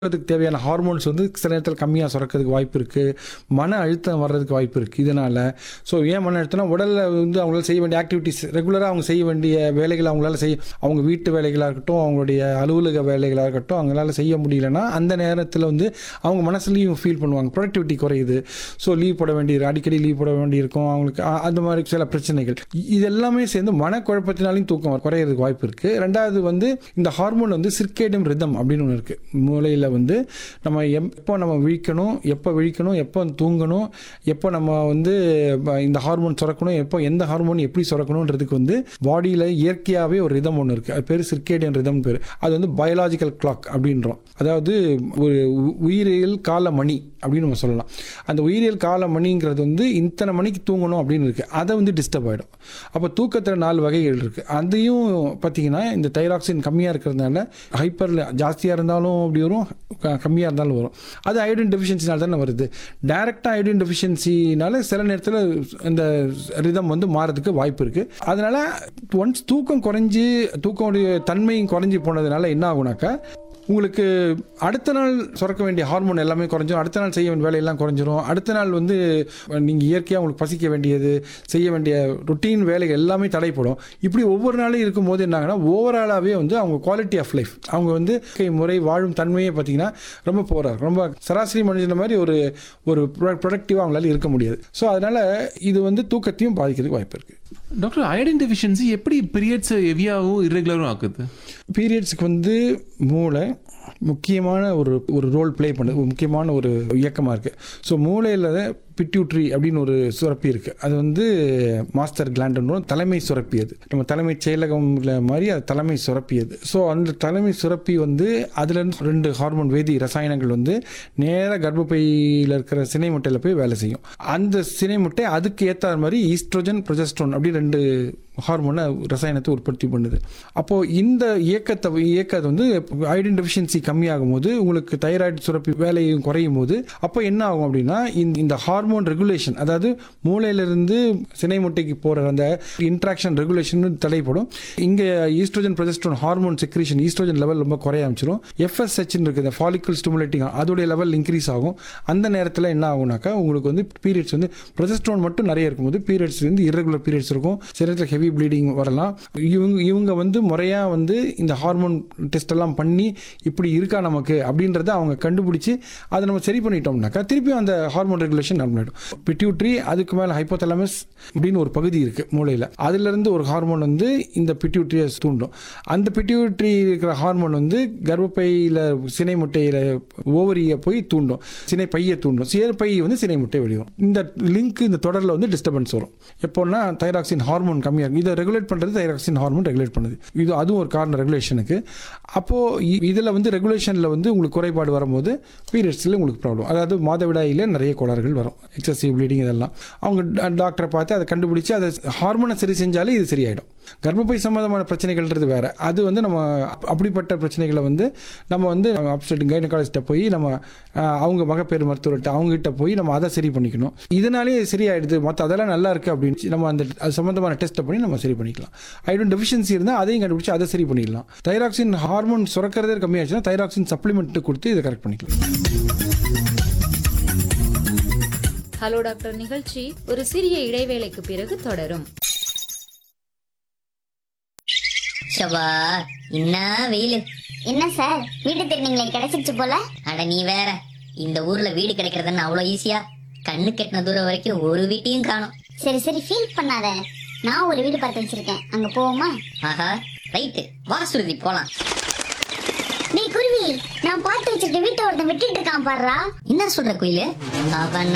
அதுக்கு தேவையான ஹார்மோன்ஸ் வந்து சில நேரத்தில் கம்மியாக சுரக்கிறதுக்கு வாய்ப்பு இருக்குது மன அழுத்தம் வர்றதுக்கு வாய்ப்பு இருக்குது இதனால் ஸோ ஏன் மன அழுத்தம்னா உடலில் வந்து அவங்களால செய்ய வேண்டிய ஆக்டிவிட்டிஸ் ரெகுலராக அவங்க செய்ய வேண்டிய வேலைகளை அவங்களால செய்ய அவங்க வீட்டு வேலைகளாக இருக்கட்டும் அவங்களுடைய அலுவலக வேலைகளாக இருக்கட்டும் அவங்களால செய்ய முடியலன்னா அந்த நேரத்தில் வந்து அவங்க மனசுலையும் ஃபீல் பண்ணுவாங்க ப்ரொடக்டிவிட்டி குறையுது ஸோ லீவ் போட வேண்டியது அடிக்கடி லீவ் போட வேண்டியிருக்கும் அவங்களுக்கு அ- அந்த மாதிரி சில பிரச்சனைகள் இ- இது எல்லாமே சேர்ந்து மனக்குழப்பத்தினாலையும் தூக்கம் குறையிறதுக்கு வாய்ப்பு இருக்குது ரெண்டாவது வந்து இந்த ஹார்மோன் வந்து சிர்கேடியம் ரிதம் அப்படின்னு ஒன்று இருக்குது மூளையில் வந்து நம்ம எப்போ நம்ம விழிக்கணும் எப்போ விழிக்கணும் எப்போ தூங்கணும் எப்போ நம்ம வந்து ப- இந்த ஹார்மோன் சுரக்கணும் எப்போ எந்த ஹார்மோன் எப்படி சுரக்கணுன்றதுக்கு வந்து பாடியில் இயற்கையாகவே ஒரு ரிதம் ஒன்று இருக்குது அது பேர் சிர்கேடியன் ரிதம் பேர் அது வந்து பயாலாஜிக்கல் கிளாக் அப்படின்றோம் அதாவது ஒரு உ- உயிரியல் கால மணி அப்படின்னு நம்ம சொல்லலாம் அந்த உயிரியல் கால மணிங்கிறது வந்து இத்தனை மணிக்கு தூங்கணும் அப்படின்னு இருக்குது அதை வந்து டிஸ்டர்ப் ஆகிடும் அப்போ தூக்கத்தில் நாலு வகைகள் இருக்குது அதையும் பார்த்தீங்கன்னா இந்த தைராக்சின் கம்மியாக இருக்கிறதுனால ஹைப்பரில் ஜாஸ்தியாக இருந்தாலும் அப்படி வரும் கம்மியாக இருந்தாலும் வரும் அது அயோடின் டெஃபிஷியன்சினால தானே வருது டைரெக்டாக அயோடின் டெஃபிஷியன்சினால சில நேரத்தில் இந்த ரிதம் வந்து மாறதுக்கு வாய்ப்பு இருக்குது அதனால் ஒன்ஸ் தூக்கம் குறைஞ்சி தூக்கமுடைய தன்மையும் குறைஞ்சி போனதுனால என்ன ஆகுனாக்கா உங்களுக்கு அடுத்த நாள் சுரக்க வேண்டிய ஹார்மோன் எல்லாமே குறைஞ்சிரும் அடுத்த நாள் செய்ய வேண்டிய வேலையெல்லாம் குறைஞ்சிரும் அடுத்த நாள் வந்து நீங்கள் இயற்கையாக உங்களுக்கு பசிக்க வேண்டியது செய்ய வேண்டிய ருட்டீன் வேலைகள் எல்லாமே தடைப்படும் இப்படி ஒவ்வொரு நாளும் இருக்கும்போது என்னாங்கன்னா ஓவராலாகவே வந்து அவங்க குவாலிட்டி ஆஃப் லைஃப் அவங்க வந்து வாழ்க்கை முறை வாழும் தன்மையை பார்த்தீங்கன்னா ரொம்ப போகிறார் ரொம்ப சராசரி மனிதன மாதிரி ஒரு ஒரு ப்ரொடக்டிவாக அவங்களால இருக்க முடியாது ஸோ அதனால் இது வந்து தூக்கத்தையும் பாதிக்கிறதுக்கு வாய்ப்பு இருக்குது டாக்டர் அயோடின் டெஃபிஷியன்சி எப்படி பீரியட்ஸ் ஹெவியாகவும் இர்ரெகுலரும் ஆக்குது பீரியட்ஸ்க்கு வந்து மூளை முக்கியமான ஒரு ஒரு ரோல் ப்ளே பண்ணுது ஒரு முக்கியமான ஒரு இயக்கமாக இருக்குது ஸோ மூளையில் பிட்யூட்ரி அப்படின்னு ஒரு சுரப்பி இருக்குது அது வந்து மாஸ்டர் கிளாண்டுன்னு தலைமை சுரப்பி அது நம்ம தலைமை செயலகம்ல மாதிரி அது தலைமை சுரப்பி அது ஸோ அந்த தலைமை சுரப்பி வந்து அதுலேருந்து ரெண்டு ஹார்மோன் வேதி ரசாயனங்கள் வந்து நேராக கர்ப்பப்பையில் இருக்கிற சினை முட்டையில் போய் வேலை செய்யும் அந்த சினை முட்டை அதுக்கு ஏற்ற மாதிரி ஈஸ்ட்ரோஜன் ப்ரொஜெஸ்ட்ரோன் அப்படி ரெண்டு ஹார்மோனை ரசாயனத்தை உற்பத்தி பண்ணுது அப்போது இந்த இயக்கத்தை இயக்கத்தை வந்து அயோடின் டெஃபிஷியன்சி கம்மியாகும் போது உங்களுக்கு தைராய்டு சுரப்பி வேலையும் குறையும் போது அப்போ என்ன ஆகும் அப்படின்னா இந்த இந்த ஹார்மோன் ரெகுலேஷன் அதாவது மூளையிலிருந்து சினை முட்டைக்கு போகிற அந்த இன்ட்ராக்ஷன் ரெகுலேஷன் தடைப்படும் இங்கே estrogen progesterone hormone secretion estrogen level ரொம்ப குறைய ஆரம்பிச்சிடும் எஃப்எஸ்ஹெச்னு இருக்குது இந்த ஃபாலிக்கல் ஸ்டிமுலேட்டிங் அதோடைய லெவல் இன்க்ரீஸ் ஆகும் அந்த நேரத்தில் என்ன ஆகும்னாக்கா உங்களுக்கு வந்து பீரியட்ஸ் வந்து ப்ரொஜெஸ்ட்ரோன் மட்டும் நிறைய இருக்கும்போது பீரியட்ஸ் வந்து irregular பீரியட்ஸ் இருக்கும் சில நேரத்தில் ஹெவி ப்ளீடிங் வரலாம் இவங்க இவங்க வந்து முறையாக வந்து இந்த ஹார்மோன் டெஸ்ட் எல்லாம் பண்ணி இப்படி இருக்கா நமக்கு அப்படின்றத அவங்க கண்டுபிடிச்சி அதை நம்ம சரி பண்ணிட்டோம்னாக்கா திருப்பியும் அந்த ஹார்மோன் ரெகுலேஷன் நடந்துடும் பிட்யூட்ரி அதுக்கு மேலே ஹைப்போதலமஸ் அப்படின்னு ஒரு பகுதி இருக்குது மூளையில் அதுலேருந்து ஒரு ஹார்மோன் வந்து இந்த பிட்யூட்ரியை தூண்டும் அந்த பிட்யூட்ரி இருக்கிற ஹார்மோன் வந்து கர்ப்பப்பையில் சினை முட்டையில் ஓவரியை போய் தூண்டும் சினை பையை தூண்டும் சினை பை வந்து சினை முட்டை வெளிவரும் இந்த லிங்க் இந்த தொடரில் வந்து டிஸ்டர்பன்ஸ் வரும் எப்போன்னா தைராக்சின் ஹார்மோன் கம்மியாக இருக்கும் இதை ரெகுலேட் பண்ணுறது தைராக்சின் ஹார்மோன் ரெகுலேட் பண்ணுது இது அதுவும் ஒரு காரணம் ரெகுலேஷனுக்கு அப்போது இதில் வந்து ரெகுலேஷனில் வந்து உங்களுக்கு குறைபாடு வரும்போது பீரியட்ஸில் உங்களுக்கு ப்ராப்ளம் அதாவது மாதவிடாயில நிறைய கோளாறுகள் வரும் எக்ஸசிவ் ப்ளீடிங் இதெல்லாம் அவங்க டா- டாக்டரை பார்த்து அதை கண்டுபிடிச்சு அதை ஹார்மோனை சரி செஞ்சாலே இது சரியாயிடும் கர்ப்பப்பை சம்மந்தமான பிரச்சனைகள்ன்றது வேற அது வந்து நம்ம அப்- அப்படிப்பட்ட பிரச்சனைகளை வந்து நம்ம வந்து அப்செட் கைனகாலஜிஸ்ட்டை போய் நம்ம அஹ், அவங்க மகப்பேறு மருத்துவர்கிட்ட அவங்ககிட்ட போய் நம்ம அதை சரி பண்ணிக்கணும் இதனாலே சரியாயிடுது மற்ற அதெல்லாம் நல்லா இருக்கு அப்படின்னு நம்ம அந்த அது சம்மந்தமான டெஸ்ட்டை பண்ணி நம்ம சரி பண்ணிக்கலாம் ஐடோன் டெஃபிஷியன்சி இருந்தால் அதையும் கண்டுபிடிச்சு அதை சரி பண்ணிடலாம் தைராக்சின் ஹார்மோன் சுரக்கிறதே கம்மியாச்சுன்னா தைராக்சின் சப்ளிமெண்ட் கொடுத்து இதை கரெக்ட் பண்ணிக்கலாம் ஹலோ டாக்டர் நிகழ்ச்சி ஒரு சிறிய இடைவேளைக்கு பிறகு தொடரும் ஷபா என்ன வெயிலு என்ன சார் வீடு திருநீங்களே கிடைச்சிருச்சு போல அட நீ வேற இந்த ஊர்ல வீடு கிடைக்கிறதுன்னு அவ்வளவு ஈஸியா கண்ணு கெட்டின தூரம் வரைக்கும் ஒரு வீட்டையும் காணும் சரி சரி ஃபீல் பண்ணாத நான் ஒரு வீடு பார்த்து வச்சிருக்கேன் அங்க போவோமா ஆஹா ரைட்டு வா சுருதி போலாம் நீ குருவி நான் பார்த்து வச்சிருக்க வீட்டை ஒருத்தன் விட்டுட்டு இருக்கான் பாருடா என்ன சொல்ற குயிலு அவன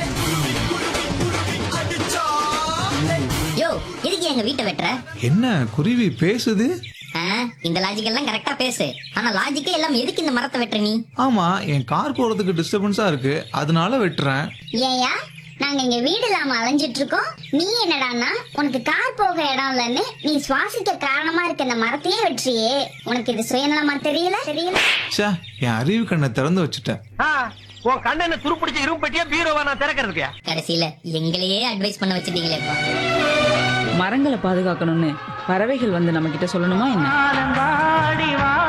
யோ எதுக்கு எங்க வீட்டை வெட்டுற என்ன குருவி பேசுது ஆ, இந்த லாஜிக் எல்லாம் கரெக்டா பேசு ஆனா லாஜிக்கே எல்லாம் எதுக்கு இந்த மரத்தை வெட்டுற நீ ஆமா என் கார் போறதுக்கு டிஸ்டர்பன்ஸா இருக்கு அதனால வெட்டுறேன் ஏயா நாங்க இங்க வீடு இல்லாம அலைஞ்சிட்டு இருக்கோம் நீ என்னடான்னா உனக்கு கார் போக இடம் இல்லைன்னு நீ சுவாசிக்க காரணமா இருக்க இந்த மரத்தையே வெற்றியே உனக்கு இது சுயநலமா தெரியல தெரியல ச்சே என் அறிவு கண்ணை திறந்து வச்சுட்டேன் ஆ, உன் கண்ணனை துருப்பிடிச்ச இரும்பட்டியா பீரோவா நான் திறக்கிறதுக்கு கடைசியில எங்களையே அட்வைஸ் பண்ண வச்சிட்டீங்களேப்பா மரங்களை பாதுகாக்கணும்னு பறவைகள் வந்து நம்ம கிட்ட சொல்லணுமா என்ன வாடி வா